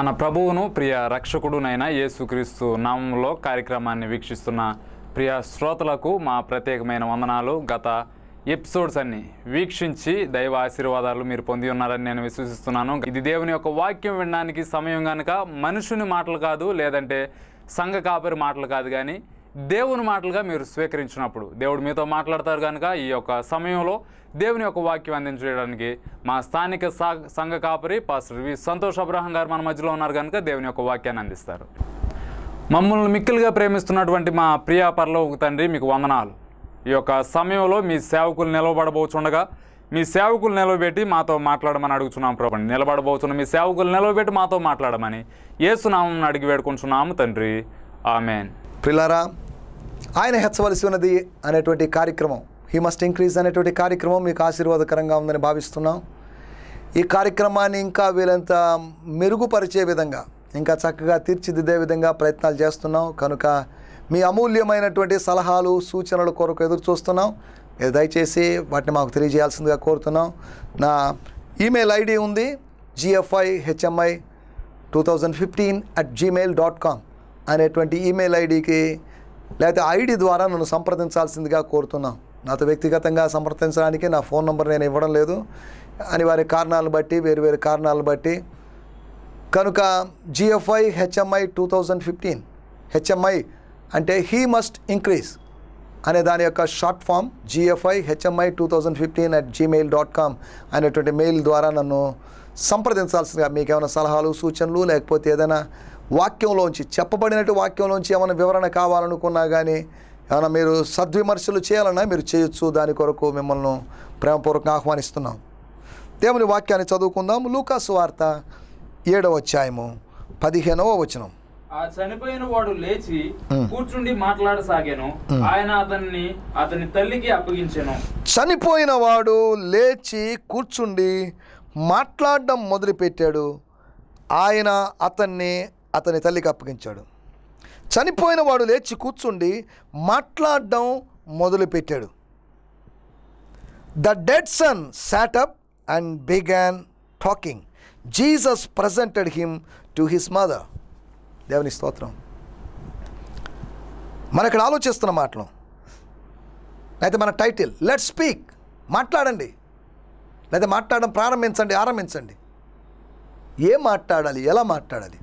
మన ప్రభువును ప్రియ రక్షకుడునైన యేసుక్రీస్తు నామంలో కార్యక్రమాన్ని వీక్షిస్తున్న ప్రియ శ్రోతలకు మా ప్రత్యేకమైన వందనాలు గత ఎపిసోడ్స్ అన్ని వీక్షించి దైవ ఆశీర్వాదాలు మీరు పొంది ఉన్నారని నేను విశ్వసిస్తున్నాను ఇది దేవుని యొక్క వాక్యం వినడానికి సమయం కనుక మనుషుని మాటలు కాదు లేదంటే సంఘ కాపరి మాటలు కాదు కానీ దేవుని మాటలుగా మీరు స్వీకరించినప్పుడు దేవుడు మీతో మాట్లాడతారు కనుక ఈ యొక్క సమయంలో దేవుని యొక్క వాక్యం అందించడానికి మా స్థానిక సా- సంఘ కాపరి పాస్టర్ వి సంతోష్ అబ్రహం గారు మన మధ్యలో ఉన్నారు కనుక దేవుని యొక్క వాక్యాన్ని అందిస్తారు మమ్మల్ని మిక్కిలుగా ప్రేమిస్తున్నటువంటి మా ప్రియ పరలోక తండ్రి మీకు వందనాలు ఈ యొక్క సమయంలో మీ సేవకులు నిలవబడబోచుండగా మీ సేవకులు నిలవబెట్టి మాతో మాట్లాడమని అడుగుతున్నాం ప్రభండి నిలబడబోతున్న మీ సేవకులు నిలవబెట్టి మాతో మాట్లాడమని ఏసునామం అడిగి వేడుకుంటున్నాము తండ్రి ఆమెన్ ప్రిలారా ఆయన హెచ్చవలసి ఉన్నది అనేటువంటి కార్యక్రమం హీ మస్ట్ ఇంక్రీజ్ అనేటువంటి కార్యక్రమం మీకు ఆశీర్వాదకరంగా ఉందని భావిస్తున్నాం ఈ కార్యక్రమాన్ని ఇంకా వీలంత మెరుగుపరిచే విధంగా ఇంకా చక్కగా తీర్చిదిద్దే విధంగా ప్రయత్నాలు చేస్తున్నాం కనుక మీ అమూల్యమైనటువంటి సలహాలు సూచనల కొరకు ఎదురు చూస్తున్నాం మీరు దయచేసి వాటిని మాకు తెలియజేయాల్సిందిగా కోరుతున్నాం నా ఈమెయిల్ ఐడి ఉంది GFI HMI two thousand fifteen at Gmail dot com అనేటువంటి ఈమెయిల్ ఐడికి లేకపోతే ఐడి ద్వారా నన్ను సంప్రదించాల్సిందిగా కోరుతున్నాం నాతో వ్యక్తిగతంగా సంప్రదించడానికి నా ఫోన్ నెంబర్ నేను ఇవ్వడం లేదు అనివార్య కారణాలను బట్టి వేరు వేరు కారణాలను బట్టి కనుక GFI HMI two thousand fifteen HMI అంటే హీ మస్ట్ ఇంక్రీజ్ అనే దాని యొక్క short form GFI HMI two thousand fifteen at Gmail dot com అనేటువంటి మెయిల్ ద్వారా నన్ను సంప్రదించాల్సిందిగా మీకు ఏమైనా సలహాలు సూచనలు లేకపోతే ఏదైనా వాక్యంలోంచి చెప్పబడినట్టు వాక్యంలోంచి ఏమైనా వివరణ కావాలనుకున్నా కానీ ఏమైనా మీరు సద్విమర్శలు చేయాలన్నా మీరు చేయొచ్చు దాని కొరకు మిమ్మల్ని ప్రేమపూర్వకంగా ఆహ్వానిస్తున్నాం దేవుని వాక్యాన్ని చదువుకుందాం లూకాసు వార్త ఏడవ అధ్యాయము పదిహేనవ వచనం ఆ చనిపోయిన వాడు లేచి కూర్చుండి మాట్లాడసాగాను ఆయన అతన్ని అతని తల్లికి అప్పగించెను చనిపోయిన వాడు లేచి కూర్చుండి మాట్లాడడం మొదలుపెట్టాడు ఆయన అతన్ని అతని తల్లికి అప్పగించాడు చనిపోయిన వాడు లేచి కూర్చుండి మాట్లాడడం మొదలుపెట్టాడు the dead son sat up and began talking Jesus presented him to his mother దేవుని స్తోత్రం మన ఇక్కడ ఆలోచిస్తున్న మాటలు అయితే మన టైటిల్ లెట్ స్పీక్ మాట్లాడండి లేదా మాట్లాడడం ప్రారంభించండి ఆరంభించండి ఏం మాట్లాడాలి ఎలా మాట్లాడాలి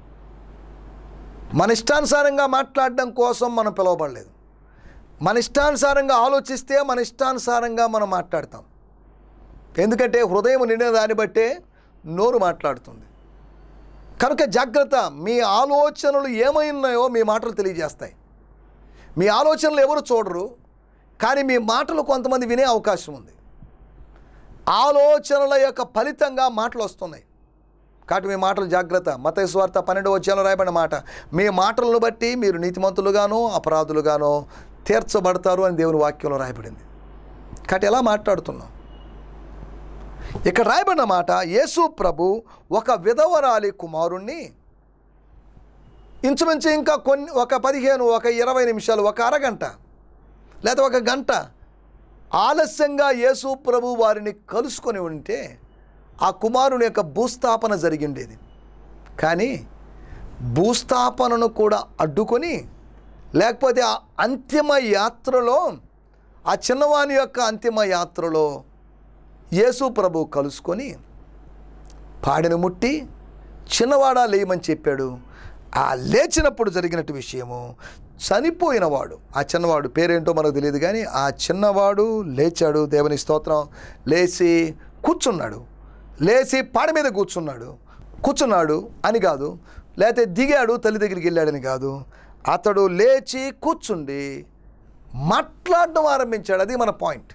మన ఇష్టానుసారంగా మాట్లాడడం కోసం మనం పిలువబడలేదు మన ఇష్టానుసారంగా ఆలోచిస్తే మన ఇష్టానుసారంగా మనం మాట్లాడతాం ఎందుకంటే హృదయం నిండిన దాన్ని బట్టే నోరు మాట్లాడుతుంది కనుక జాగ్రత్త మీ ఆలోచనలు ఏమై ఉన్నాయో మీ మాటలు తెలియజేస్తాయి మీ ఆలోచనలు ఎవరు చూడరు కానీ మీ మాటలు కొంతమంది వినే అవకాశం ఉంది ఆలోచనల యొక్క ఫలితంగా మాటలు వస్తున్నాయి కాబట్టి మీ మాటలు జాగ్రత్త మత స్వార్థ పన్నెండు వచ్చేలో రాయబడిన మాట మీ మాటలను బట్టి మీరు నీతిమంతులుగానో అపరాధులుగానో తీర్చబడతారు అని దేవుని వాక్యంలో రాయబడింది కాబట్టి ఎలా మాట్లాడుతున్నాం ఇక్కడ రాయబడిన మాట యేసు ప్రభు ఒక విధవరాలి కుమారుణ్ణి ఇంచుమించు ఇంకా కొన్ని ఒక పదిహేను ఒక ఇరవై నిమిషాలు ఒక అరగంట లేదా ఒక గంట ఆలస్యంగా యేసు ప్రభు వారిని కలుసుకొని ఉంటే ఆ కుమారుని యొక్క భూస్థాపన జరిగిండేది కానీ భూస్థాపనను కూడా అడ్డుకొని లేకపోతే ఆ అంతిమ యాత్రలో ఆ చిన్నవాని యొక్క అంతిమ యాత్రలో యేసు ప్రభు కలుసుకొని పాడిని ముట్టి చిన్నవాడా లేయమని చెప్పాడు ఆ లేచినప్పుడు జరిగినట్టు విషయము చనిపోయినవాడు ఆ చిన్నవాడు పేరేంటో మనకు తెలియదు కానీ ఆ చిన్నవాడు లేచాడు దేవుని స్తోత్రం లేచి కూర్చున్నాడు లేచి పాడి మీద కూర్చున్నాడు కూర్చున్నాడు అని కాదు లేకపోతే దిగాడు తల్లి దగ్గరికి వెళ్ళాడని కాదు అతడు లేచి కూర్చుండి మాట్లాడడం ఆరంభించాడు అది మన పాయింట్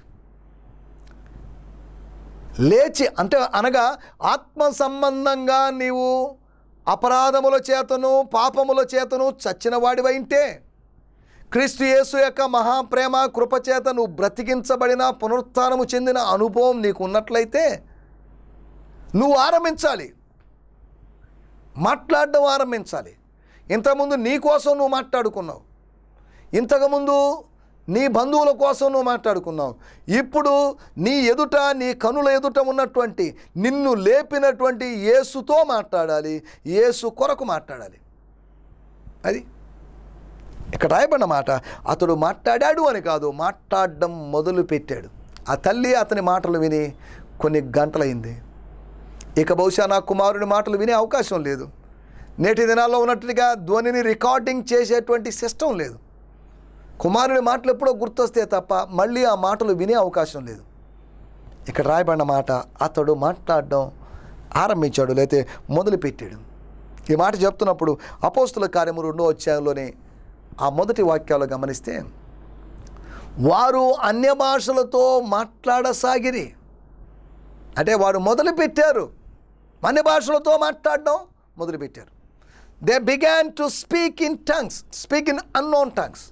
లేచి అంటే అనగా ఆత్మ సంబంధంగా నీవు అపరాధముల చేతను పాపముల చేతను చచ్చిన వాడివైంటే క్రీస్తు యేసు యొక్క మహాప్రేమ కృపచేత నువ్వు బ్రతికించబడిన పునరుత్థానము చెందిన అనుభవం నీకు ఉన్నట్లయితే నువ్వు ఆరంభించాలి మాట్లాడడం ఆరంభించాలి ఇంతకుముందు నీ కోసం నువ్వు మాట్లాడుకున్నావు ఇంతకుముందు నీ బంధువుల కోసం నువ్వు మాట్లాడుకున్నావు ఇప్పుడు నీ ఎదుట నీ కనుల ఎదుట ఉన్నటువంటి నిన్ను లేపినటువంటి యేసుతో మాట్లాడాలి యేసు కొరకు మాట్లాడాలి అది ఇక్కడ రాయబడిన మాట అతడు మాట్లాడాడు అని కాదు మాట్లాడడం మొదలు పెట్టాడు ఆ తల్లి అతని మాటలు విని కొన్ని గంటలైంది ఇక బహుశా నా కుమారుడి మాటలు వినే అవకాశం లేదు నేటి దినాల్లో ఉన్నట్టుగా ధ్వనిని రికార్డింగ్ చేసేటువంటి సిస్టమ్ లేదు కుమారుడి మాటలు ఎప్పుడో గుర్తొస్తే తప్ప మళ్ళీ ఆ మాటలు వినే అవకాశం లేదు ఇక్కడ రాయబడిన మాట అతడు మాట్లాడడం ఆరంభించాడు లేతే మొదలుపెట్టాడు ఈ మాట చెప్తున్నప్పుడు అపోస్తుల కార్యము రెండో అధ్యాయంలోని ఆ మొదటి వాక్యాలు గమనిస్తే వారు అన్య భాషలతో మాట్లాడసాగిరి అంటే వారు మొదలుపెట్టారు అన్య భాషలతో మాట్లాడడం మొదలుపెట్టారు they began to speak in tongues speak in unknown tongues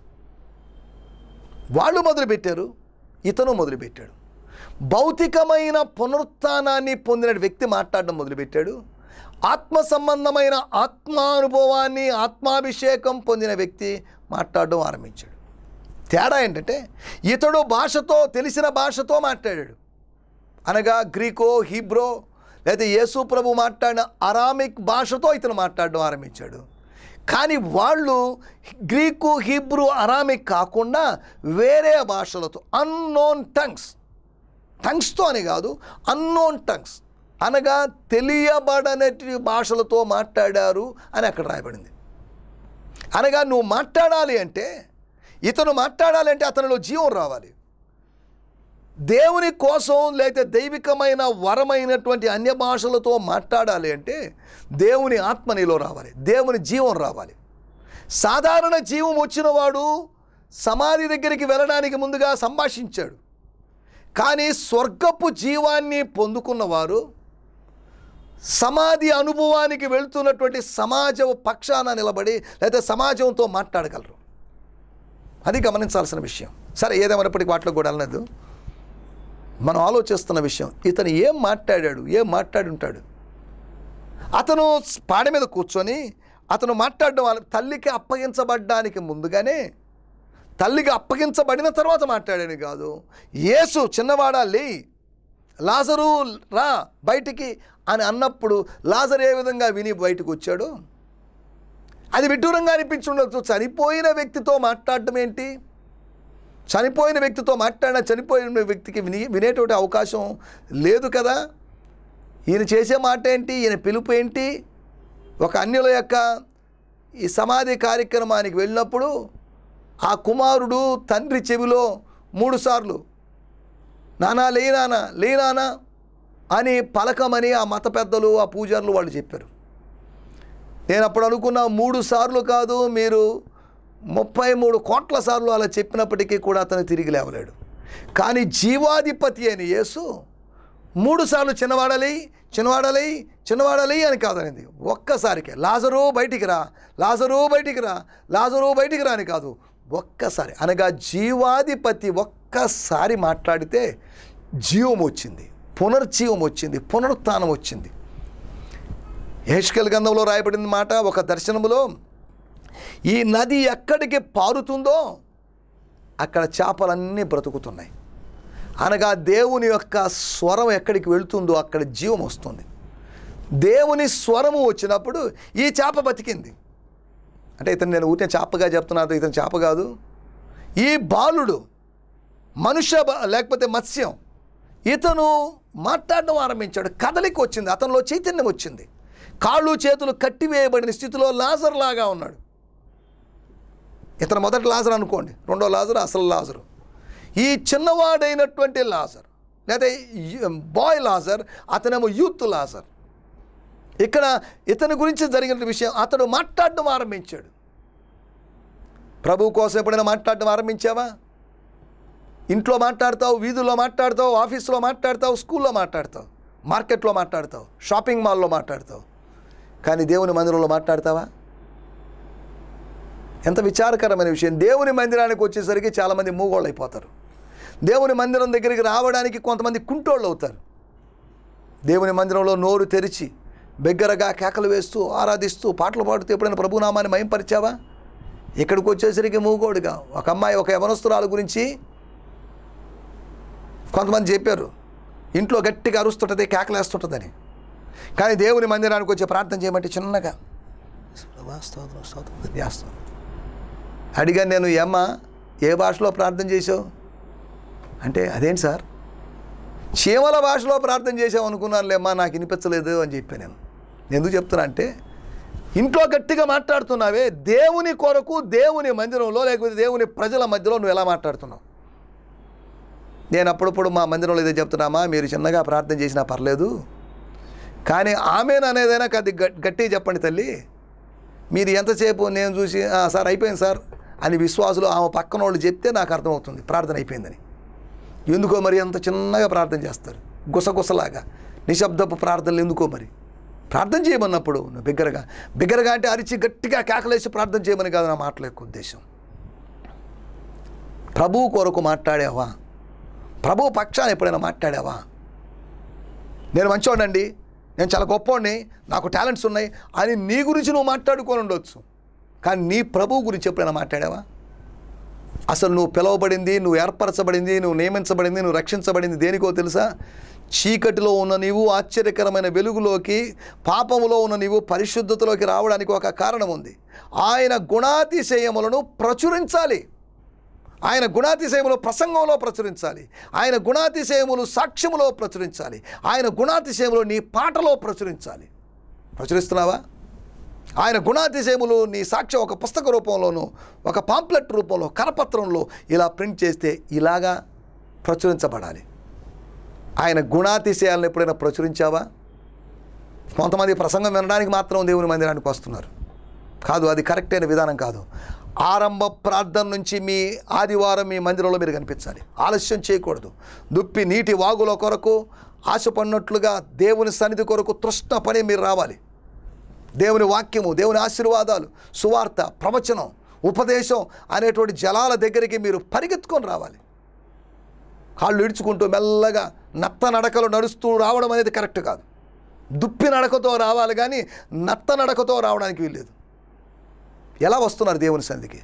వాళ్ళు మొదలుపెట్టారు ఇతను మొదలుపెట్టాడు భౌతికమైన పునరుత్థానాన్ని పొందిన వ్యక్తి మాట్లాడడం మొదలుపెట్టాడు ఆత్మ సంబంధమైన ఆత్మానుభవాన్ని ఆత్మాభిషేకం పొందిన వ్యక్తి మాట్లాడడం ఆరంభించాడు తేడా ఏంటంటే ఇతడు భాషతో తెలిసిన భాషతో మాట్లాడాడు అనగా గ్రీకో హీబ్రో లేదా యేసు ప్రభు మాట్లాడిన అరామిక్ భాషతో ఇతను మాట్లాడడం ఆరంభించాడు కానీ వాళ్ళు గ్రీకు హీబ్రూ అరామిక్ కాకుండా వేరే భాషలతో అన్నోన్ టంగ్స్ టంగ్స్తో అని కాదు అన్నోన్ టంగ్స్ అనగా తెలియబడనటి భాషలతో మాట్లాడారు అని అక్కడ రాయబడింది అనగా నువ్వు మాట్లాడాలి అంటే ఇతను మాట్లాడాలి అంటే అతనిలో జీవం రావాలి దేవుని కోసం లేకపోతే దైవికమైన వరమైనటువంటి అన్య భాషలతో మాట్లాడాలి అంటే దేవుని ఆత్మ నీలో రావాలి దేవుని జీవం రావాలి సాధారణ జీవం వచ్చినవాడు సమాధి దగ్గరికి వెళ్ళడానికి ముందుగా సంభాషించాడు కానీ స్వర్గపు జీవాన్ని పొందుకున్నవారు సమాధి అనుభవానికి వెళ్తున్నటువంటి సమాజం పక్షాన నిలబడి లేదా సమాజంతో మాట్లాడగలరు అది గమనించాల్సిన విషయం సరే ఏదేమైనప్పటికీ వాటిలో కూడా వెళ్ళలేదు మనం ఆలోచిస్తున్న విషయం ఇతను ఏం మాట్లాడాడు ఏం మాట్లాడి ఉంటాడు అతను పాడ మీద కూర్చొని అతను మాట్లాడడం వాళ్ళ తల్లికి అప్పగించబడ్డానికి ముందుగానే తల్లికి అప్పగించబడిన తర్వాత మాట్లాడాను కాదు యేసు చిన్నవాడా లే లాజరు రా బయటికి అని అన్నప్పుడు లాజర్ ఏ విధంగా విని బయటకు వచ్చాడు అది విడ్డూరంగా అనిపించి ఉండొచ్చు చనిపోయిన వ్యక్తితో మాట్లాడడం ఏంటి చనిపోయిన వ్యక్తితో మాట్లాడిన చనిపోయిన వ్యక్తికి విని వినేటువంటి అవకాశం లేదు కదా ఈయన చేసే మాట ఏంటి ఈయన పిలుపు ఏంటి ఒక అన్యుల యొక్క ఈ సమాధి కార్యక్రమానికి వెళ్ళినప్పుడు ఆ కుమారుడు తండ్రి చెవిలో మూడుసార్లు నానా లేనానా లేనానా అని పలకమని ఆ మత పెద్దలు ఆ పూజారులు వాళ్ళు చెప్పారు నేను అప్పుడు అనుకున్న మూడు సార్లు కాదు మీరు ముప్పై మూడు కోట్ల సార్లు అలా చెప్పినప్పటికీ కూడా అతను తిరిగి లేవలేడు కానీ జీవాధిపతి అని యేసు మూడు సార్లు చిన్నవాడలి చిన్నవాడలి చిన్నవాడలి అని కాదనింది ఒక్కసారికే లాజరు బయటికి రా లాజరు బయటికి రా లాజరు బయటికి రా అని కాదు ఒక్కసారి అనగా జీవాధిపతి ఒక్కసారి మాట్లాడితే జీవం వచ్చింది పునర్జీవం వచ్చింది పునరుత్థానం వచ్చింది హెష్కల్ గంధంలో రాయబడిన మాట ఒక దర్శనములో ఈ నది ఎక్కడికి పారుతుందో అక్కడ చేపలన్నీ బ్రతుకుతున్నాయి అనగా దేవుని యొక్క స్వరం ఎక్కడికి వెళ్తుందో అక్కడ జీవం వస్తుంది దేవుని స్వరము వచ్చినప్పుడు ఈ చేప బతికింది అంటే ఇతను నేను ఊరికే చేపగా చెప్తున్నాను ఇతను చేప కాదు ఈ బాలుడు మనుష్య బ- లేకపోతే మత్స్యం ఇతను మాట్లాడడం ఆరంభించాడు కదలికి వచ్చింది అతనిలో చైతన్యం వచ్చింది కాళ్ళు చేతులు కట్టివేయబడిన స్థితిలో లాజర్ లాగా ఉన్నాడు ఇతను మొదటి లాజర్ అనుకోండి రెండో లాజర్ అసలు లాజరు ఈ చిన్నవాడైనటువంటి లాజర్ లేదా యు- బాయ్ లాజర్ అతనేమో యూత్ లాజర్ ఇక్కడ ఇతని గురించి జరిగిన విషయం అతడు మాట్లాడడం ఆరంభించాడు ప్రభు కోసం ఎప్పుడైనా మాట్లాడడం ఆరంభించావా ఇంట్లో మాట్లాడతావు వీధుల్లో మాట్లాడతావు ఆఫీస్లో మాట్లాడతావు స్కూల్లో మాట్లాడతావు మార్కెట్లో మాట్లాడతావు షాపింగ్ మాల్లో మాట్లాడతావు కానీ దేవుని మందిరంలో మాట్లాడతావా ఎంత విచారకరమైన విషయం దేవుని మందిరానికి వచ్చేసరికి చాలామంది మూగోళ్ళు అయిపోతారు దేవుని మందిరం దగ్గరికి రావడానికి కొంతమంది కుంటోళ్ళు అవుతారు దేవుని మందిరంలో నోరు తెరిచి బిగ్గరగా కేకలు వేస్తూ ఆరాధిస్తూ పాటలు పాడుతూ ఎప్పుడైనా ప్రభునామాన్ని మయంపరిచావా ఇక్కడికి వచ్చేసరికి మూగోడుగా ఒక అమ్మాయి ఒక యవనస్తురాలు గురించి కొంతమంది చెప్పారు ఇంట్లో గట్టిగా అరుస్తుంటుంది కేకలేస్తుంటుందని కానీ దేవుని మందిరానికి వచ్చి ప్రార్థన చేయమంటే చిన్నగా స్తోత్రం, స్తోత్రం అని చేస్తాం అడిగాను నేను ఏమ్మ ఏ భాషలో ప్రార్థన చేసావు అంటే అదేంటి సార్ చీమల భాషలో ప్రార్థన చేసావు అనుకున్నానులేమ్మా నాకు వినిపించలేదు అని చెప్పాను నేను నేను ఎందుకు చెప్తున్నా అంటే ఇంట్లో గట్టిగా మాట్లాడుతున్నావే దేవుని కొరకు దేవుని మందిరంలో లేకపోతే దేవుని ప్రజల మధ్యలో నువ్వు ఎలా మాట్లాడుతున్నావు నేను అప్పుడప్పుడు మా మందిరంలో ఇదే చెప్తున్నామా మీరు చిన్నగా ప్రార్థన చేసినా పర్లేదు కానీ ఆమెను అనేదైనా కొద్ది గట్- గట్టిగా చెప్పండి తల్లి మీరు ఎంతసేపు నేను చూసి "ఆ, సార్ అయిపోయింది సార్ అని విశ్వాసులు ఆమె పక్కన వాళ్ళు చెప్తే నాకు అర్థమవుతుంది ప్రార్థన అయిపోయిందని ఎందుకో మరి అంత చిన్నగా ప్రార్థన చేస్తారు గుసగుసలాగా నిశ్శబ్దపు ప్రార్థనలు ఎందుకో మరి ప్రార్థన చేయమన్నప్పుడు నువ్వు బిగ్గరగా బిగ్గరగా అంటే అరిచి గట్టిగా కేకలేసి ప్రార్థన చేయమని కాదు నా మాటల యొక్క ఉద్దేశం ప్రభువు కొరకు మాట్లాడావా ప్రభువు పక్షాన్ని ఎప్పుడైనా మాట్లాడావా నేను మంచివాడండి నేను చాలా గొప్పవాడిని నాకు టాలెంట్స్ ఉన్నాయి అని నీ గురించి నువ్వు మాట్లాడుకొని ఉండొచ్చు కానీ నీ ప్రభువు గురించి ఎప్పుడైనా మాట్లాడావా అసలు నువ్వు పిలువబడింది నువ్వు ఏర్పరచబడింది నువ్వు నియమించబడింది నువ్వు రక్షించబడింది దేనికో తెలుసా చీకటిలో ఉన్న నీవు ఆశ్చర్యకరమైన వెలుగులోకి పాపములో ఉన్న నీవు పరిశుద్ధతలోకి రావడానికి ఒక కారణం ఉంది ఆయన గుణాతిశయములను ప్రచురించాలి ఆయన గుణాతిశయములు ప్రసంగంలో ప్రచురించాలి ఆయన గుణాతిశయములు సాక్ష్యములో ప్రచురించాలి ఆయన గుణాతిశయములు నీ పాటలో ప్రచురించాలి ప్రచురిస్తున్నావా ఆయన గుణాతిశయములు నీ సాక్ష్యం ఒక పుస్తక రూపంలోనూ ఒక పాంప్లెట్ రూపంలో కరపత్రంలో ఇలా ప్రింట్ చేస్తే ఇలాగా ప్రచురించబడాలి ఆయన గుణాతిశయాలను ఎప్పుడైనా ప్రచురించావా కొంతమంది ప్రసంగం వినడానికి మాత్రం దేవుని మందిరానికి వస్తున్నారు కాదు అది కరెక్ట్ అయిన విధానం కాదు ఆరంభ ప్రార్థన నుంచి మీ ఆదివారం మీ మందిరంలో మీరు కనిపించాలి ఆలస్యం చేయకూడదు దుప్పి నీటి వాగుల కొరకు ఆశపడినట్లుగా దేవుని సన్నిధి కొరకు తృష్ణ పని మీరు రావాలి దేవుని వాక్యము దేవుని ఆశీర్వాదాలు సువార్త ప్రవచనం ఉపదేశం అనేటువంటి జలాల దగ్గరికి మీరు పరిగెత్తుకొని రావాలి కాళ్ళు ఇడుచుకుంటూ మెల్లగా నత్త నడకలు నడుస్తూ రావడం అనేది కరెక్ట్ కాదు దుప్పి నడకతో రావాలి కానీ నత్త నడకతో రావడానికి వీల్లేదు ఎలా వస్తున్నారు దేవుని సన్నిధికి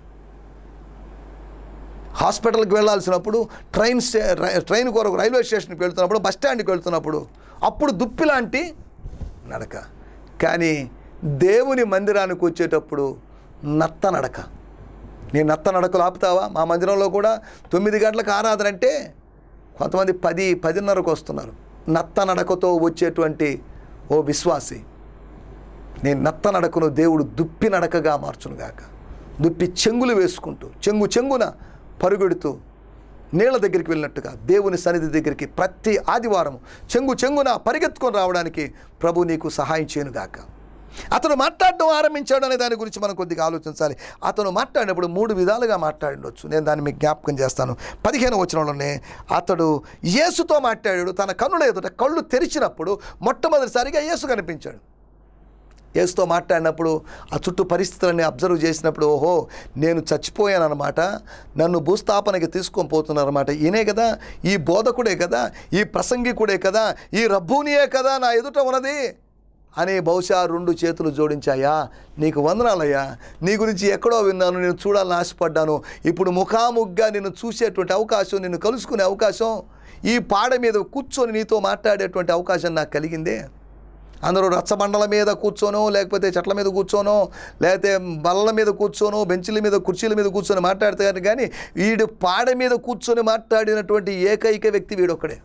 హాస్పిటల్కి వెళ్ళాల్సినప్పుడు ట్రైన్ స్టే రై- ట్రైన్ కొరకు రైల్వే స్టేషన్కి వెళ్తున్నప్పుడు బస్ స్టాండ్కి వెళ్తున్నప్పుడు అప్పుడు దుప్పి లాంటి నడక కానీ దేవుని మందిరానికి వచ్చేటప్పుడు నత్త నడక నీ నత్త నడకలు ఆపుతావా మా మందిరంలో కూడా తొమ్మిది గంటలకు ఆరాధన అంటే కొంతమంది పది పదిన్నరకు వస్తున్నారు నత్త నడకతో వచ్చేటువంటి ఓ విశ్వాసి నేను నత్త నడకను దేవుడు దుప్పి నడకగా మార్చునుగాక దుప్పి చెంగులు వేసుకుంటూ చెంగు చెంగున పరుగెడుతూ నీళ్ళ దగ్గరికి వెళ్ళినట్టుగా దేవుని సన్నిధి దగ్గరికి ప్రతి ఆదివారం చెంగు చెంగున పరిగెత్తుకొని రావడానికి ప్రభు నీకు సహాయం చేయనుగాక అతను మాట్లాడడం ఆరంభించాడు అనే దాని గురించి మనం కొద్దిగా ఆలోచించాలి అతను మాట్లాడినప్పుడు మూడు విధాలుగా మాట్లాడిండొచ్చు నేను దాన్ని మీకు జ్ఞాపకం చేస్తాను పదిహేను వచనంలోనే అతడు యేసుతో మాట్లాడాడు తన కన్నుల ఎదుట కళ్ళు తెరిచినప్పుడు మొట్టమొదటిసారిగా యేసు కనిపించాడు యేసుతో మాట్లాడినప్పుడు ఆ చుట్టూ పరిస్థితులన్నీ అబ్జర్వ్ చేసినప్పుడు ఓహో నేను చచ్చిపోయాను అనమాట నన్ను భూస్థాపనకి తీసుకొని పోతున్నారన్నమాట ఈయనే కదా ఈ బోధకుడే కదా ఈ ప్రసంగికుడే కదా ఈ రబ్బూనియే కదా నా ఎదుట ఉన్నది అని బహుశా రెండు చేతులు జోడించాయా నీకు వందనాలయ్యా నీ గురించి ఎక్కడో విన్నాను నేను చూడాలని ఆశపడ్డాను ఇప్పుడు ముఖాముగ్గా నిన్ను చూసేటువంటి అవకాశం నిన్ను కలుసుకునే అవకాశం ఈ పాడ మీద కూర్చొని నీతో మాట్లాడేటువంటి అవకాశం నాకు కలిగిందే అందరూ రచ్చబండల మీద కూర్చోనో లేకపోతే చెట్ల మీద కూర్చోనో లేకపోతే బల్లల మీద కూర్చోనో బెంచుల మీద కుర్చీల మీద కూర్చొని మాట్లాడతారు కానీ వీడు పాడ మీద కూర్చొని మాట్లాడినటువంటి ఏకైక వ్యక్తి వీడొక్కడే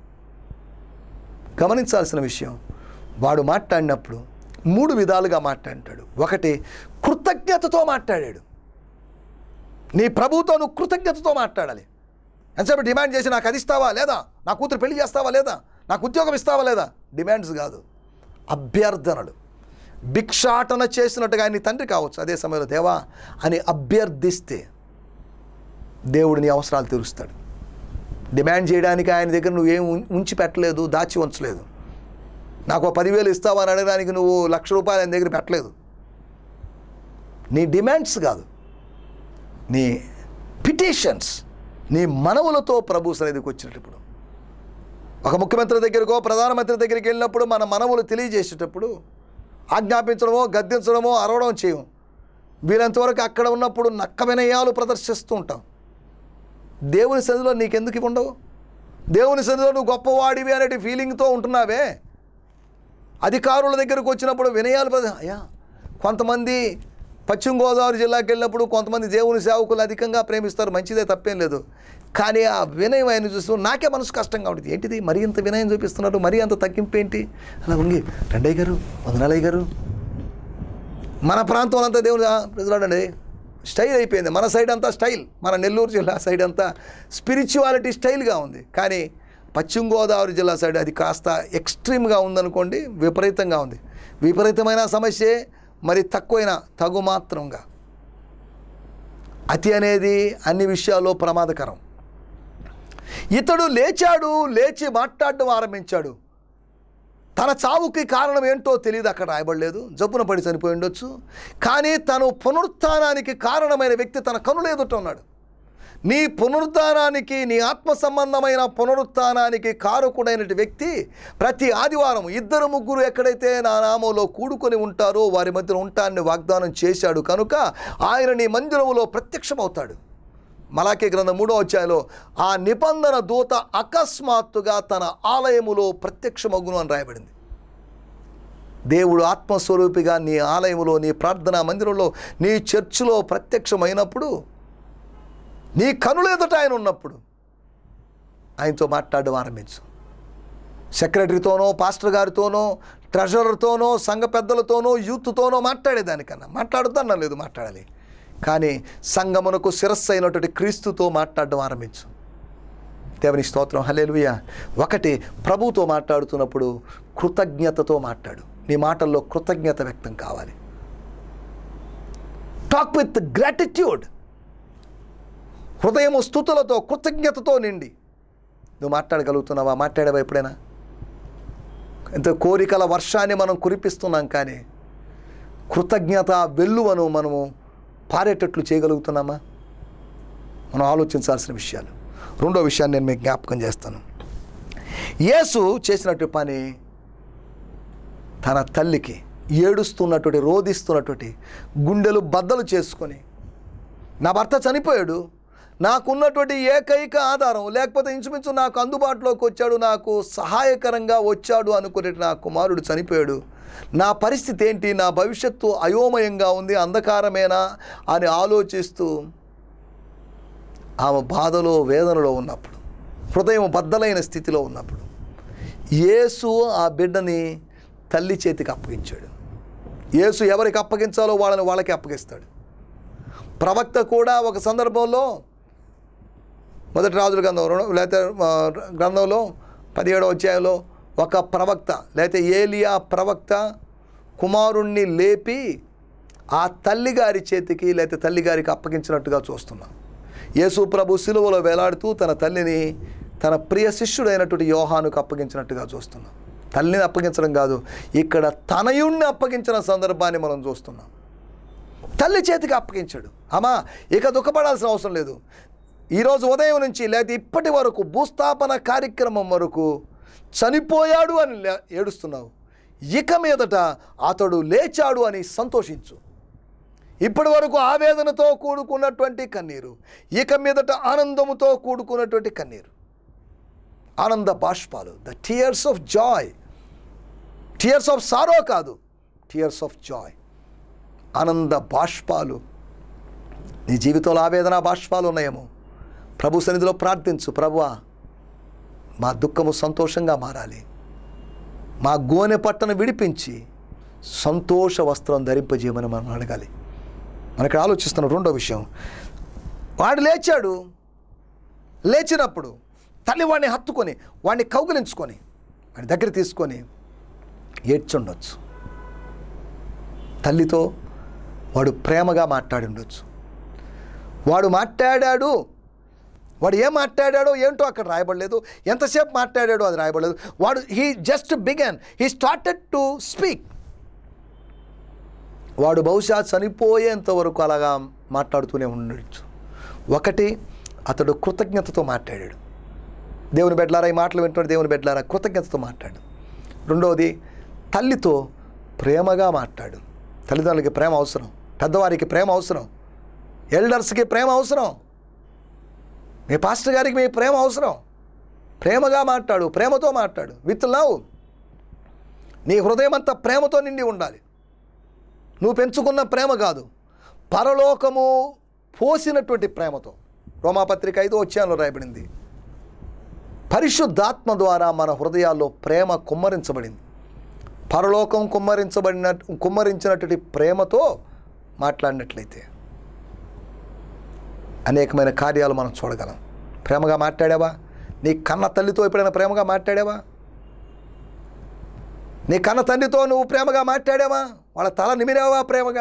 గమనించాల్సిన విషయం వాడు మాట్లాడినప్పుడు మూడు విధాలుగా మాట్లాడాడు ఒకటి కృతజ్ఞతతో మాట్లాడాడు నీ ప్రభుతో నువ్వు కృతజ్ఞతతో మాట్లాడాలి ఎంతసేపు డిమాండ్ చేసి నాకు అది ఇస్తావా లేదా నా కూతురు పెళ్లి చేస్తావా లేదా నాకు ఉద్యోగం ఇస్తావా లేదా డిమాండ్స్ కాదు అభ్యర్థనలు భిక్షాటన చేసినట్టుగా నీ తండ్రి కావచ్చు అదే సమయంలో దేవా అని అభ్యర్థిస్తే దేవుడు నీ అవసరాలు తీరుస్తాడు డిమాండ్ చేయడానికి ఆయన దగ్గర నువ్వేం ఉం- ఉంచి పెట్టలేదు దాచి ఉంచలేదు నాకు ఓ పదివేలు ఇస్తావా అని అడగడానికి నువ్వు లక్ష రూపాయలు ఆయన దగ్గర పెట్టలేదు నీ డిమాండ్స్ కాదు నీ పిటిషన్స్ నీ మనవులతో ప్రభు సన్నిధికి వచ్చినప్పుడు ఒక ముఖ్యమంత్రి దగ్గరకో ప్రధానమంత్రి దగ్గరికి వెళ్ళినప్పుడు మన మనవులు తెలియజేసేటప్పుడు ఆజ్ఞాపించడమో గద్దించడమో అరవడం చేయం వీరంతవరకు అక్కడ ఉన్నప్పుడు నక్క వినయాలు ప్రదర్శిస్తూ ఉంటాం దేవుని సన్నిధిలో నీకెందుకు ఇవి ఉండవు దేవుని సన్నిధిలో నువ్వు గొప్పవాడివి అనే ఫీలింగ్తో ఉంటున్నావే అధికారుల దగ్గరకు వచ్చినప్పుడు వినయాలు ప్రద- అయ్యా కొంతమంది పశ్చిమ గోదావరి జిల్లాకి వెళ్ళినప్పుడు కొంతమంది దేవుని సేవకులు అధికంగా ప్రేమిస్తారు మంచిదే తప్పేం లేదు కానీ ఆ వినయం ఆయన చూస్తూ నాకే మనసు కష్టంగా ఉంటుంది ఏంటిది మరీ ఇంత వినయం చూపిస్తున్నారు మరీ అంత తగ్గింపు ఏంటి అలా ఉంగి రెండయ్య గారు వందనాలయ్య గారు మన ప్రాంతంలో అంతా దేవుడు ప్రజలాడండి స్టైల్ అయిపోయింది మన సైడ్ అంతా స్టైల్ మన నెల్లూరు జిల్లా సైడ్ అంతా స్పిరిచువాలిటీ స్టైల్గా ఉంది కానీ పశ్చిమ గోదావరి జిల్లా సైడ్ అది కాస్త ఎక్స్ట్రీమ్గా ఉందనుకోండి విపరీతంగా ఉంది విపరీతమైన సమస్యే మరి తక్కువైన తగు మాత్రంగా అతి అనేది అన్ని విషయాల్లో ప్రమాదకరం ఇతడు లేచాడు లేచి మాట్లాడడం ఆరంభించాడు తన చావుకి కారణం ఏంటో తెలియదు అక్కడ రాయబడలేదు జబ్బున పడి చనిపోయి ఉండొచ్చు కానీ తను పునరుత్థానానికి కారణమైన వ్యక్తి తన కనులు ఎదుట ఉన్నాడు నీ పునరుద్ధానానికి నీ ఆత్మ సంబంధమైన పునరుత్థానానికి కారకుడైన వ్యక్తి ప్రతి ఆదివారం ఇద్దరు ముగ్గురు ఎక్కడైతే నా నామంలో కూడుకొని ఉంటారో వారి మధ్య ఉంటాన్ని వాగ్దానం చేశాడు కనుక ఆయన నీ మందిరములో ప్రత్యక్షమవుతాడు మలాకే గ్రంథం మూడో అధ్యాయంలో ఆ నిబంధన దూత అకస్మాత్తుగా తన ఆలయములో ప్రత్యక్షమగును అని రాయబడింది దేవుడు ఆత్మస్వరూపిగా నీ ఆలయములో నీ ప్రార్థనా మందిరంలో నీ చర్చిలో ప్రత్యక్షమైనప్పుడు నీ కనులు ఎదుట ఆయన ఉన్నప్పుడు ఆయనతో మాట్లాడడం ఆరంభించు సెక్రటరీతోనో పాస్టర్ గారితోనో ట్రెజరర్తోనో సంఘ పెద్దలతోనో యూత్తోనో మాట్లాడేదానికన్నా మాట్లాడుతాను లేదు మాట్లాడాలి కానీ సంఘమునకు శిరస్సు అయినటువంటి క్రీస్తుతో మాట్లాడడం ఆరంభించు దేవుని స్తోత్రం హలేలుయ ఒకటి ప్రభుతో మాట్లాడుతున్నప్పుడు కృతజ్ఞతతో మాట్లాడు నీ మాటల్లో కృతజ్ఞత వ్యక్తం కావాలి టాక్ విత్ గ్రాటిట్యూడ్ హృదయము స్థుతులతో కృతజ్ఞతతో నిండి నువ్వు మాట్లాడగలుగుతున్నావా మాట్లాడావా ఎప్పుడైనా ఇంత కోరికల వర్షాన్ని మనం కురిపిస్తున్నాం కానీ కృతజ్ఞత వెల్లువను మనము పారేటట్లు చేయగలుగుతున్నామా మనం ఆలోచించాల్సిన విషయాలు రెండో విషయాన్ని నేను మీకు జ్ఞాపకం చేస్తాను యేసు చేసినట్టు పని తన తల్లికి ఏడుస్తున్నటువంటి రోధిస్తున్నటువంటి గుండెలు బద్దలు చేసుకొని నా భర్త చనిపోయాడు నాకున్నటువంటి ఏకైక ఆధారం లేకపోతే ఇంచుమించు నాకు అందుబాటులోకి వచ్చాడు నాకు సహాయకరంగా వచ్చాడు అనుకునే నా కుమారుడు చనిపోయాడు నా పరిస్థితి ఏంటి నా భవిష్యత్తు అయోమయంగా ఉంది అంధకారమేనా అని ఆలోచిస్తూ ఆమె బాధలో వేదనలో ఉన్నప్పుడు హృదయం బద్దలైన స్థితిలో ఉన్నప్పుడు యేసు ఆ బిడ్డని తల్లి చేతికి అప్పగించాడు యేసు ఎవరికి అప్పగించాలో వాళ్ళని వాళ్ళకి అప్పగిస్తాడు ప్రవక్త కూడా ఒక సందర్భంలో మొదటి రాజుల గ్రంథం రెండు- లేకపోతే ఆ, గ్రంథంలో పదిహేడవ అధ్యాయంలో ఒక ప్రవక్త లేకపోతే ఏలియా ప్రవక్త కుమారుణ్ణి లేపి ఆ తల్లిగారి చేతికి లేకపోతే తల్లిగారికి అప్పగించినట్టుగా చూస్తున్నాం యేసు ప్రభు సిలువలో వేలాడుతూ తన తల్లిని తన ప్రియ శిష్యుడైనటువంటి యోహానుకు అప్పగించినట్టుగా చూస్తున్నాం తల్లిని అప్పగించడం కాదు ఇక్కడ తనయుణ్ణి అప్పగించిన సందర్భాన్ని మనం చూస్తున్నాం తల్లి చేతికి అప్పగించాడు అమ్మా ఇక దుఃఖపడాల్సిన అవసరం లేదు ఈరోజు ఉదయం నుంచి లేదా ఇప్పటి వరకు భూస్థాపన కార్యక్రమం వరకు చనిపోయాడు అని లే- ఏడుస్తున్నావు ఇక మీదట అతడు లేచాడు అని సంతోషించు ఇప్పటి వరకు ఆవేదనతో కూడుకున్నటువంటి కన్నీరు ఇక మీదట ఆనందముతో కూడుకున్నటువంటి కన్నీరు ఆనంద బాష్పాలు the tears of joy tears of sorrow కాదు టీయర్స్ ఆఫ్ జాయ్ ఆనంద బాష్పాలు నీ జీవితంలో ఆవేదన బాష్పాలు ఉన్నాయేమో ప్రభు సన్నిధిలో ప్రార్థించు ప్రభువా మా దుఃఖము సంతోషంగా మారాలి మా గోనె పట్టను విడిపించి సంతోష వస్త్రం ధరింపజేయమని మనం అడగాలి మనకి ఆలోచిస్తున్న రెండో విషయం వాడు లేచాడు లేచినప్పుడు తల్లి వాడిని హత్తుకొని వాడిని కౌగిలించుకొని వాడి దగ్గర తీసుకొని ఏడ్చుండొచ్చు తల్లితో వాడు ప్రేమగా మాట్లాడి ఉండొచ్చు వాడు మాట్లాడాడు వాడు ఏం మాట్లాడాడో ఏంటో అక్కడ రాయబడలేదు ఎంతసేపు మాట్లాడాడో అది రాయబడలేదు వాడు he just began he started to speak వాడు బహుశా చనిపోయేంత వరకు అలాగా మాట్లాడుతూనే ఉండొచ్చు ఒకటి అతడు కృతజ్ఞతతో మాట్లాడాడు దేవుని బిడ్డలారా ఈ మాటలు వింటున్నాడు దేవుని బిడ్డలారా కృతజ్ఞతతో మాట్లాడు రెండవది తల్లితో ప్రేమగా మాట్లాడు తల్లిదండ్రులకి ప్రేమ అవసరం పెద్దవారికి ప్రేమ అవసరం ఎల్డర్స్కి ప్రేమ అవసరం మీ పాస్టర్ గారికి మీ ప్రేమ అవసరం ప్రేమగా మాట్లాడు ప్రేమతో మాట్లాడు విత్ లవ్ నీ హృదయం అంతా ప్రేమతో నిండి ఉండాలి నువ్వు పెంచుకున్న ప్రేమ కాదు పరలోకము పోసినటువంటి ప్రేమతో రోమాపత్రిక ఐదు వచ్చాను రాయబడింది పరిశుద్ధాత్మ ద్వారా మన హృదయాల్లో ప్రేమ కుమ్మరించబడింది పరలోకం కుమ్మరించబడిన కుమ్మరించినటువంటి ప్రేమతో మాట్లాడినట్లయితే అనేకమైన కార్యాలు మనం చూడగలం ప్రేమగా మాట్లాడావా నీ కన్న తల్లితో ఎప్పుడైనా ప్రేమగా మాట్లాడావా నీ కన్న తండ్రితో నువ్వు ప్రేమగా మాట్లాడావా వాళ్ళ తల నిమిరావా ప్రేమగా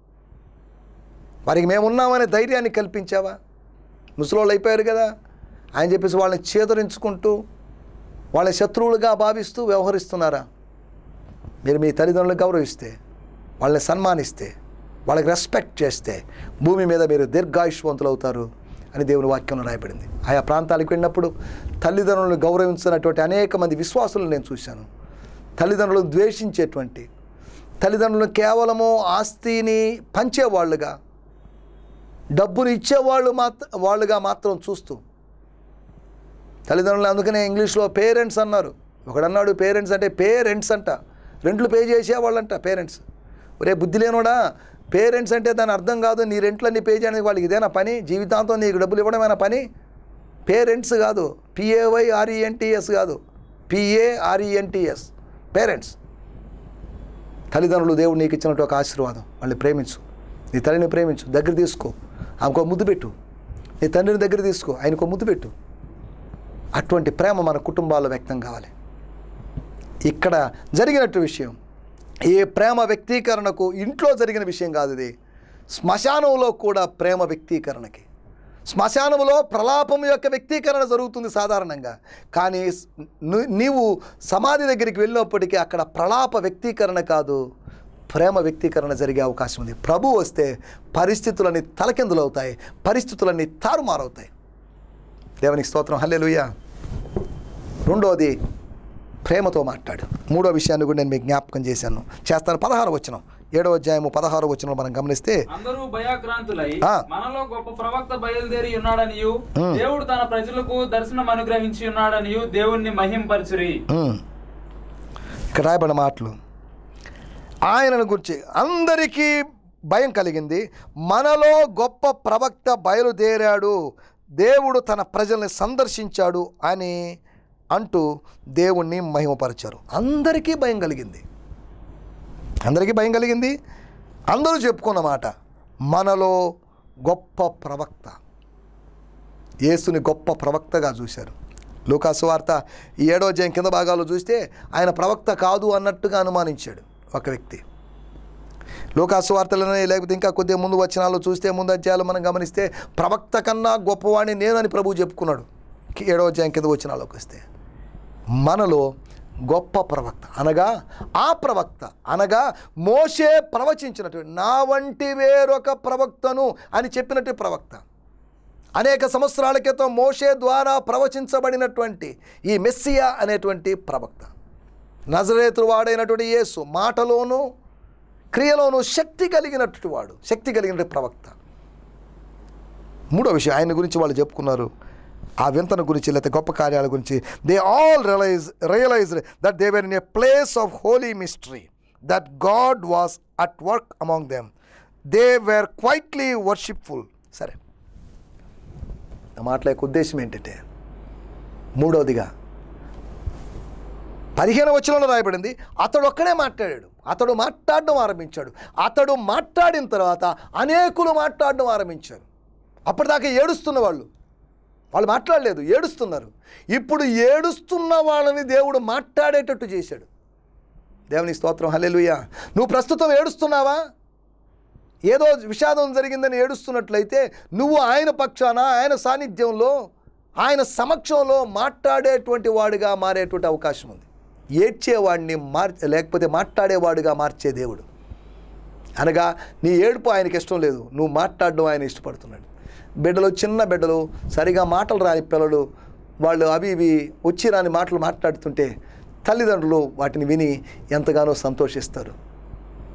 వారికి మేమున్నామనే ధైర్యాన్ని కల్పించావా ముసలోళ్ళు అయిపోయారు కదా ఆయన చెప్పేసి వాళ్ళని చేదరించుకుంటూ వాళ్ళ శత్రువులుగా భావిస్తూ వ్యవహరిస్తున్నారా మీరు మీ తల్లిదండ్రులను గౌరవిస్తే వాళ్ళని సన్మానిస్తే వాళ్ళకి రెస్పెక్ట్ చేస్తే భూమి మీద మీరు దీర్ఘాయుష్వంతులు అవుతారు అని దేవుని వాక్యంలో రాయబడింది ఆయా ప్రాంతాలకు వెళ్ళినప్పుడు తల్లిదండ్రులను గౌరవించినటువంటి అనేక మంది విశ్వాసులను నేను చూశాను తల్లిదండ్రులను ద్వేషించేటువంటి తల్లిదండ్రులను కేవలము ఆస్తిని పంచేవాళ్ళుగా డబ్బులు ఇచ్చేవాళ్ళు మాత్ర వాళ్ళుగా మాత్రం చూస్తూ తల్లిదండ్రులు అందుకనే ఇంగ్లీష్లో పేరెంట్స్ అన్నారు ఒకడన్నాడు పేరెంట్స్ అంటే పేరెంట్స్ అంట రెంట్లు పే చేసేవాళ్ళంట పేరెంట్స్ ఒరే బుద్ధి లేనోడా పేరెంట్స్ అంటే దాని అర్థం కాదు నీ రెంట్లన్నీ పే చేయడానికి వాళ్ళకి ఇదేనా పని జీవితాంతం నీకు డబ్బులు ఇవ్వడమేనా పని పేరెంట్స్ కాదు పిఏవై ఆర్ఈఎన్టీఎస్ కాదు పిఏఆర్ఈఎన్టీఎస్ పేరెంట్స్ తల్లిదండ్రులు దేవుడు నీకు ఇచ్చినట్టు ఒక ఆశీర్వాదం వాళ్ళని ప్రేమించు నీ తల్లిని ప్రేమించు దగ్గర తీసుకో ఆమెకో ముద్దు పెట్టు నీ తండ్రిని దగ్గర తీసుకో ఆయనకో ముద్దు పెట్టు అటువంటి ప్రేమ మన కుటుంబాల్లో వ్యక్తం కావాలి ఇక్కడ జరిగినట్టు విషయం ఈ ప్రేమ వ్యక్తీకరణకు ఇంట్లో జరిగిన విషయం కాదు ఇది శ్మశానంలో కూడా ప్రేమ వ్యక్తీకరణకి శ్మశానంలో ప్రలాపం యొక్క వ్యక్తీకరణ జరుగుతుంది సాధారణంగా కానీ స్- ను- నీవు సమాధి దగ్గరికి వెళ్ళినప్పటికీ అక్కడ ప్రలాప వ్యక్తీకరణ కాదు ప్రేమ వ్యక్తీకరణ జరిగే అవకాశం ఉంది ప్రభు వస్తే పరిస్థితులన్నీ తలకిందులవుతాయి పరిస్థితులన్నీ తారుమారవుతాయి దేవునికి స్తోత్రం హల్లెలూయా రెండోది ప్రేమతో మాట్లాడు మూడో విషయాన్ని కూడా నేను మీకు జ్ఞాపకం చేశాను చేస్తాను పదహారు వచనం ఏడో అధ్యాయము పదహారు వచనం మనం గమనిస్తే అందరూ భయాక్రాంతులై ఆ. మనలో గొప్ప ప్రవక్త బయలుదేరి ఉన్నాడనియు దేవుడు తన ప్రజలకు దర్శనం అనుగ్రహించి ఉన్నాడనియు దేవుణ్ణి మహింపరచురి ఉమ్. ఇక్కడ రాయబడిన మాటలు ఆయనను గురించి అందరికీ భయం కలిగింది మనలో గొప్ప ప్రవక్త బయలుదేరాడు దేవుడు తన ప్రజల్ని సందర్శించాడు అని అంటూ దేవుణ్ణి మహిమపరిచారు అందరికీ భయం కలిగింది అందరికీ భయం కలిగింది అందరూ చెప్పుకున్న మాట మనలో గొప్ప ప్రవక్త యేసుని గొప్ప ప్రవక్తగా చూశారు లూకాసు వార్త ఈ ఏడో అధ్యాయం కింద భాగాలు చూస్తే ఆయన ప్రవక్త కాదు అన్నట్టుగా అనుమానించాడు ఒక వ్యక్తి లూకాసు వార్తలనే లేకపోతే ఇంకా కొద్దిగా ముందు వచనాలు చూస్తే ముందు అధ్యాయాలు మనం గమనిస్తే ప్రవక్త కన్నా గొప్పవాడిని నేనని ప్రభువు చెప్పుకున్నాడు ఏడో అధ్యాయం కింద వచనాల్లోకి వస్తే మనలో గొప్ప ప్రవక్త అనగా ఆ ప్రవక్త అనగా మోషే ప్రవచించినటువంటి నా వంటి వేరొక ప్రవక్తను అని చెప్పినట్టు ప్రవక్త అనేక సంవత్సరాల క్రితం మోషే ద్వారా ప్రవచించబడినటువంటి ఈ మెస్సియా అనేటువంటి ప్రవక్త నజరేతుడు వాడైనటువంటి యేసు మాటలోనూ క్రియలోనూ శక్తి కలిగినటువంటి వాడు శక్తి కలిగినటువంటి ప్రవక్త మూడో విషయం ఆయన గురించి వాళ్ళు చెప్పుకున్నారు ఆ వింతన గురించి లేకపోతే గొప్ప కార్యాల గురించి they all realise realise that they were in a place of holy mystery that God was at work among them they were quietly worshipful సరే నా మాటల యొక్క ఉద్దేశం ఏంటంటే మూడవదిగా పదిహేను వచనంలో రాయబడింది అతడు ఒక్కడే మాట్లాడాడు అతడు మాట్లాడడం ఆరంభించాడు అతడు మాట్లాడిన తర్వాత అనేకులు మాట్లాడడం ఆరంభించారు అప్పటిదాకా ఏడుస్తున్న వాళ్ళు వాళ్ళు మాట్లాడలేదు ఏడుస్తున్నారు ఇప్పుడు ఏడుస్తున్న వాళ్ళని దేవుడు మాట్లాడేటట్టు చేశాడు దేవుని స్తోత్రం హల్లెలూయా నువ్వు ప్రస్తుతం ఏడుస్తున్నావా ఏదో విషాదం జరిగిందని ఏడుస్తున్నట్లయితే నువ్వు ఆయన పక్షాన ఆయన సాన్నిధ్యంలో ఆయన సమక్షంలో మాట్లాడేటువంటి వాడిగా మారేటువంటి అవకాశం ఉంది ఏడ్చేవాడిని మార్ లేకపోతే మాట్లాడేవాడిగా మార్చే దేవుడు అనగా నీ ఏడుపు ఆయనకి ఇష్టం లేదు నువ్వు మాట్లాడడం ఆయన ఇష్టపడుతున్నాడు బిడ్డలు చిన్న బిడ్డలు సరిగా మాటలు రాని పిల్లలు వాళ్ళు అవి ఇవి వచ్చి రాని మాటలు మాట్లాడుతుంటే తల్లిదండ్రులు వాటిని విని ఎంతగానో సంతోషిస్తారు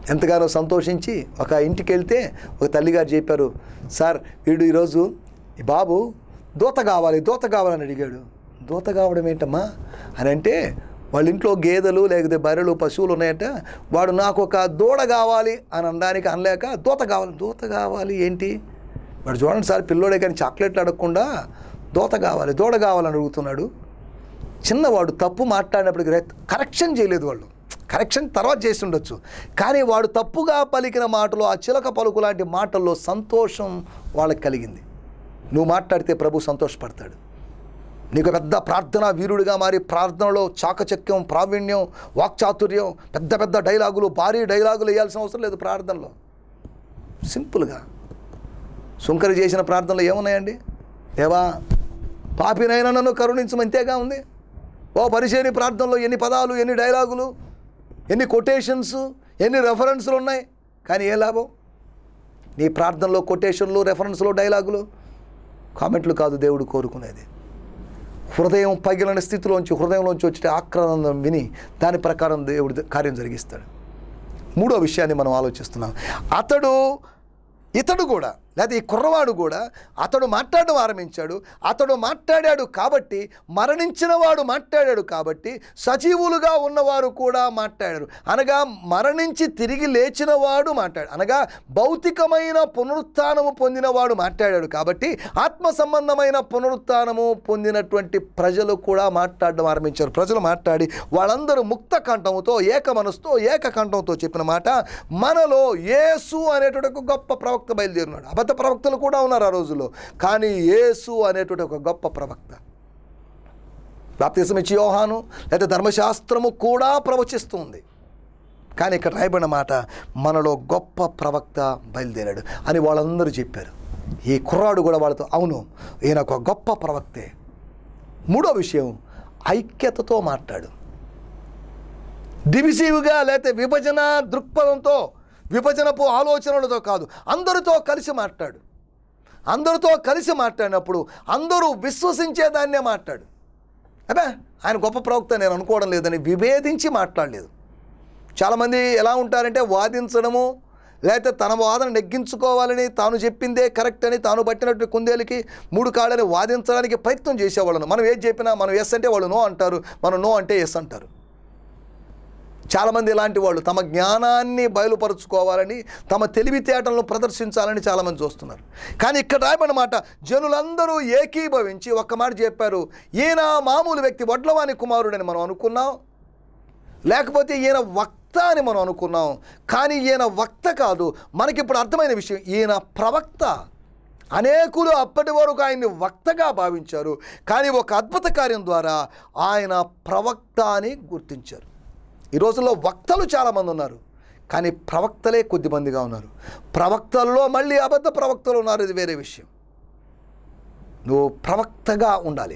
ఎంతగానో సంతోషించి ఒక ఇంటికి వెళ్తే ఒక తల్లిగారు చెప్పారు సార్ వీడు ఈరోజు ఈ బాబు దూత కావాలి దూత కావాలని అడిగాడు దూత కావడం ఏంటమ్మా అని అంటే వాళ్ళ ఇంట్లో గేదెలు లేకపోతే బర్రెలు పశువులు ఉన్నాయట వాడు నాకు ఒక దూడ కావాలి అని అనడానికి అనలేక దూత కావాలి దూత కావాలి ఏంటి వాడు చూడండి సార్ పిల్లోడే కానీ చాక్లెట్లు అడగకుండా దూత కావాలి దూడ కావాలని అడుగుతున్నాడు చిన్నవాడు తప్పు మాట్లాడినప్పటికి రైట్ కరెక్షన్ చేయలేదు వాళ్ళు కరెక్షన్ తర్వాత చేసి ఉండొచ్చు కానీ వాడు తప్పుగా పలికిన మాటలో ఆ చిలక పలుకు లాంటి మాటల్లో సంతోషం వాళ్ళకి కలిగింది నువ్వు మాట్లాడితే ప్రభు సంతోషపడతాడు నీకు పెద్ద ప్రార్థన వీరుడిగా మారి ప్రార్థనలో చాకచక్యం ప్రావీణ్యం వాక్చాతుర్యం పెద్ద పెద్ద డైలాగులు భారీ డైలాగులు వేయాల్సిన అవసరం లేదు ప్రార్థనలో సింపుల్గా సుంకరి చేసిన ప్రార్థనలు ఏమున్నాయండి దేవా పాపినైనా నన్ను కరుణించమంతేగా ఉంది ఓ పరిచయని ప్రార్థనలో ఎన్ని పదాలు ఎన్ని డైలాగులు ఎన్ని కొటేషన్స్ ఎన్ని రెఫరెన్స్లు ఉన్నాయి కానీ ఏ లాభం నీ ప్రార్థనలో కొటేషన్లు రెఫరెన్స్లు డైలాగులు కామెంట్లు కాదు దేవుడు కోరుకునేది హృదయం పగిలిన స్థితిలోంచి హృదయంలోంచి వచ్చే ఆక్రందం విని దాని ప్రకారం దేవుడు కార్యం జరిగిస్తాడు మూడో విషయాన్ని మనం ఆలోచిస్తున్నాం అతడు ఇతడు కూడా లేదా ఈ కుర్రవాడు కూడా అతడు మాట్లాడడం ఆరంభించాడు అతడు మాట్లాడాడు కాబట్టి మరణించిన వాడు మాట్లాడాడు కాబట్టి సజీవులుగా ఉన్నవారు కూడా మాట్లాడారు అనగా మరణించి తిరిగి లేచిన వాడు మాట్లాడు అనగా భౌతికమైన పునరుత్థానము పొందినవాడు మాట్లాడాడు కాబట్టి ఆత్మ సంబంధమైన పునరుత్థానము పొందినటువంటి ప్రజలు కూడా మాట్లాడడం ఆరంభించారు ప్రజలు మాట్లాడి వాళ్ళందరూ ముక్త కంఠముతో ఏక మనసుతో ఏక కంఠంతో చెప్పిన మాట మనలో యేసు అనేటువంటి ఒక గొప్ప ప్రవక్త బయలుదేరినాడు అబద్ధ ప్రవక్తలు కూడా ఉన్నారు ఆ రోజుల్లో కానీ యేసు అనేటువంటి ఒక గొప్ప ప్రవక్త బాప్తిసం ఇచ్చి యోహాను లేదా ధర్మశాస్త్రము కూడా ప్రవచిస్తుంది కానీ ఇక్కడ రాయబడిన మాట మనలో గొప్ప ప్రవక్త బయలుదేరాడు అని వాళ్ళందరూ చెప్పారు ఈ కుర్రాడు కూడా వాళ్ళతో అవును ఈయన ఒక గొప్ప ప్రవక్తే మూడో విషయం ఐక్యతతో మాట్లాడు డివిసివ్గా లేకపోతే విభజన దృక్పథంతో విభజనపు ఆలోచనలతో కాదు అందరితో కలిసి మాట్లాడు అందరితో కలిసి మాట్లాడినప్పుడు అందరూ విశ్వసించేదాన్నే మాట్లాడు అబ్బా ఆయన గొప్ప ప్రవక్త నేను అనుకోవడం లేదని విభేదించి మాట్లాడలేదు చాలామంది ఎలా ఉంటారంటే వాదించడము లేకపోతే తన వాదన నెగ్గించుకోవాలని తాను చెప్పిందే కరెక్ట్ అని తాను పట్టినట్టు కుందేలకి మూడు కాళ్ళని వాదించడానికి ప్రయత్నం చేసేవాళ్ళను మనం ఏది చెప్పినా మనం ఎస్ అంటే వాళ్ళు నో అంటారు మనం నో అంటే ఎస్ అంటారు చాలామంది ఇలాంటి వాళ్ళు తమ జ్ఞానాన్ని బయలుపరుచుకోవాలని తమ తెలివితేటలను ప్రదర్శించాలని చాలామంది చూస్తున్నారు కానీ ఇక్కడ రాయబడిన జనులందరూ ఏకీభవించి ఒక్క మాట చెప్పారు ఈయన మామూలు వ్యక్తి వడ్లవాని కుమారుడని మనం అనుకున్నాం లేకపోతే ఈయన వక్త అని మనం అనుకున్నాం కానీ ఈయన వక్త కాదు మనకిప్పుడు అర్థమైన విషయం ఈయన ప్రవక్త అనేకులు అప్పటి వరకు ఆయన్ని వక్తగా భావించారు కానీ ఒక అద్భుత కార్యం ద్వారా ఆయన ప్రవక్త అని గుర్తించారు ఈ రోజుల్లో వక్తలు చాలామంది ఉన్నారు కానీ ప్రవక్తలే కొద్దిమందిగా ఉన్నారు ప్రవక్తల్లో మళ్ళీ అబద్ధ ప్రవక్తలు ఉన్నారు ఇది వేరే విషయం నువ్వు ప్రవక్తగా ఉండాలి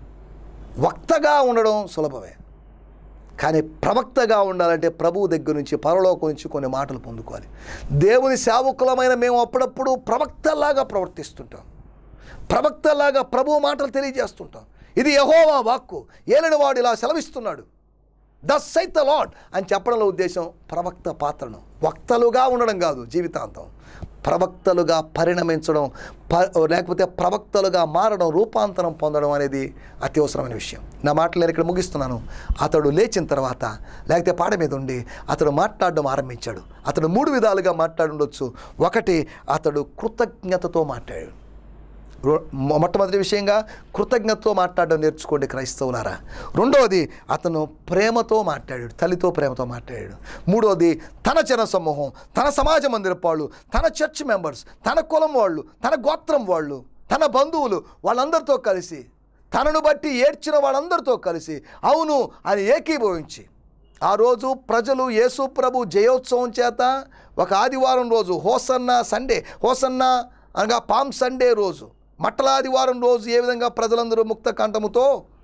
వక్తగా ఉండడం సులభమే కానీ ప్రవక్తగా ఉండాలంటే ప్రభువు దగ్గర నుంచి పరలోకం నుంచి కొన్ని మాటలు పొందుకోవాలి దేవుని సేవకులమైన మేము అప్పుడప్పుడు ప్రవక్తలాగా ప్రవర్తిస్తుంటాం ప్రవక్తలాగా ప్రభువు మాటలు తెలియజేస్తుంటాం ఇది యహోవా వాక్కు ఏలినవాడు ఇలా సెలవిస్తున్నాడు ద సైత్ ద లాడ్ అని చెప్పడంలో ఉద్దేశం ప్రవక్త పాత్రను వక్తలుగా ఉండడం కాదు జీవితాంతం ప్రవక్తలుగా పరిణమించడం ప లేకపోతే ప్రవక్తలుగా మారడం రూపాంతరం పొందడం అనేది అత్యవసరమైన విషయం నా మాటలు నేను ఇక్కడ ముగిస్తున్నాను అతడు లేచిన తర్వాత లేకపోతే పాడ మీద ఉండి అతడు మాట్లాడడం ఆరంభించాడు అతడు మూడు విధాలుగా మాట్లాడుండొచ్చు ఒకటి అతడు కృతజ్ఞతతో మాట్లాడాడు రో- మొ- మొట్టమొదటి విషయంగా కృతజ్ఞతతో మాట్లాడడం నేర్చుకోండి క్రైస్తవులారా రెండవది అతను ప్రేమతో మాట్లాడాడు తల్లితో ప్రేమతో మాట్లాడాడు మూడవది తన జన సమూహం తన సమాజ మందిరపు వాళ్ళు తన చర్చ్ మెంబర్స్ తన కులం వాళ్ళు తన గోత్రం వాళ్ళు తన బంధువులు వాళ్ళందరితో కలిసి తనను బట్టి ఏడ్చిన వాళ్ళందరితో కలిసి అవును అని ఏకీభవించి ఆ రోజు ప్రజలు యేసు ప్రభు జయోత్సవం చేత ఒక ఆదివారం రోజు హోసన్న సండే హోసన్న అనగా పామ్ సండే రోజు మట్టల ఆదివారం రోజు ఏ విధంగా ప్రజలందరూ ముక్త కంఠముతో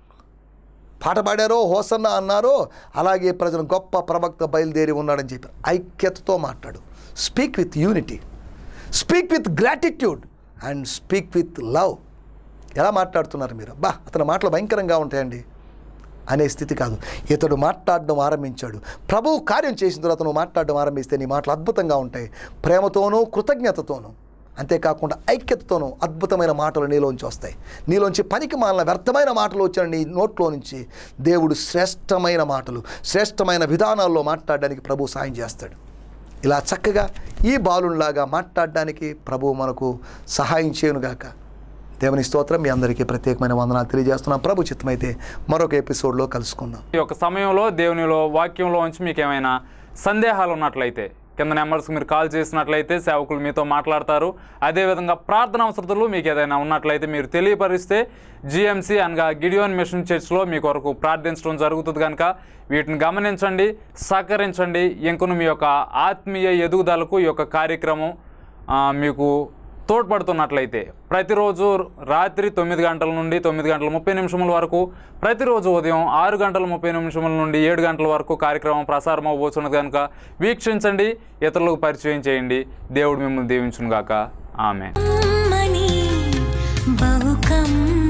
పాట పాడారో హోసన్న అన్నారో అలాగే ప్రజలు గొప్ప ప్రవక్త బయలుదేరి ఉన్నాడని చెప్పి ఐక్యతతో మాట్లాడు speak with unity speak with gratitude and speak with love ఎలా మాట్లాడుతున్నారు మీరు బా అతని మాటలు భయంకరంగా ఉంటాయండి అనే స్థితి కాదు ఇతడు మాట్లాడడం ఆరంభించాడు ప్రభువు కార్యం చేసిన తర్వాత నువ్వు మాట్లాడడం ఆరంభిస్తే నీ మాటలు అద్భుతంగా ఉంటాయి ప్రేమతోనూ కృతజ్ఞతతోనూ అంతేకాకుండా ఐక్యతతోనూ అద్భుతమైన మాటలు నీలోంచి వస్తాయి నీలోంచి పనికి మాలిన వ్యర్థమైన మాటలు వచ్చిన నీ నోట్లో నుంచి దేవుడు శ్రేష్టమైన మాటలు శ్రేష్టమైన విధానాల్లో మాట్లాడడానికి ప్రభు సాయం చేస్తాడు ఇలా చక్కగా ఈ బాలునిలాగా మాట్లాడడానికి ప్రభువు మనకు సహాయం చేయనుగాక దేవుని స్తోత్రం మీ అందరికీ ప్రత్యేకమైన వందనాలు తెలియజేస్తున్నాం ప్రభు చిత్తమైతే మరొక ఎపిసోడ్లో కలుసుకుందాం ఈ యొక్క సమయంలో దేవునిలో వాక్యంలో ఉంచి మీకు ఏమైనా సందేహాలు ఉన్నట్లయితే కింద నెంబర్స్కి మీరు కాల్ చేసినట్లయితే సేవకులు మీతో మాట్లాడతారు అదేవిధంగా ప్రార్థన అవసరతలు మీకు ఏదైనా ఉన్నట్లయితే మీరు తెలియపరిస్తే జిఎంసి అనగా గిడియోన్ మిషన్ చర్చ్లో మీ కొరకు ప్రార్థించడం జరుగుతుంది కనుక వీటిని గమనించండి సహకరించండి ఇంకను మీ యొక్క ఆత్మీయ ఎదుగుదలకు ఈ యొక్క కార్యక్రమం ఆ, మీకు తోడ్పడుతున్నట్లయితే ప్రతిరోజు రాత్రి తొమ్మిది గంటల నుండి తొమ్మిది గంటల ముప్పై నిమిషముల వరకు ప్రతిరోజు ఉదయం ఆరు గంటల ముప్పై నిమిషముల నుండి ఏడు గంటల వరకు కార్యక్రమం ప్రసారం అవ్వబోతున్నది కనుక వీక్షించండి ఇతరులకు పరిచయం చేయండి దేవుడు మిమ్మల్ని దీవించును గాక ఆమె కమ్మని బహు కమ్మని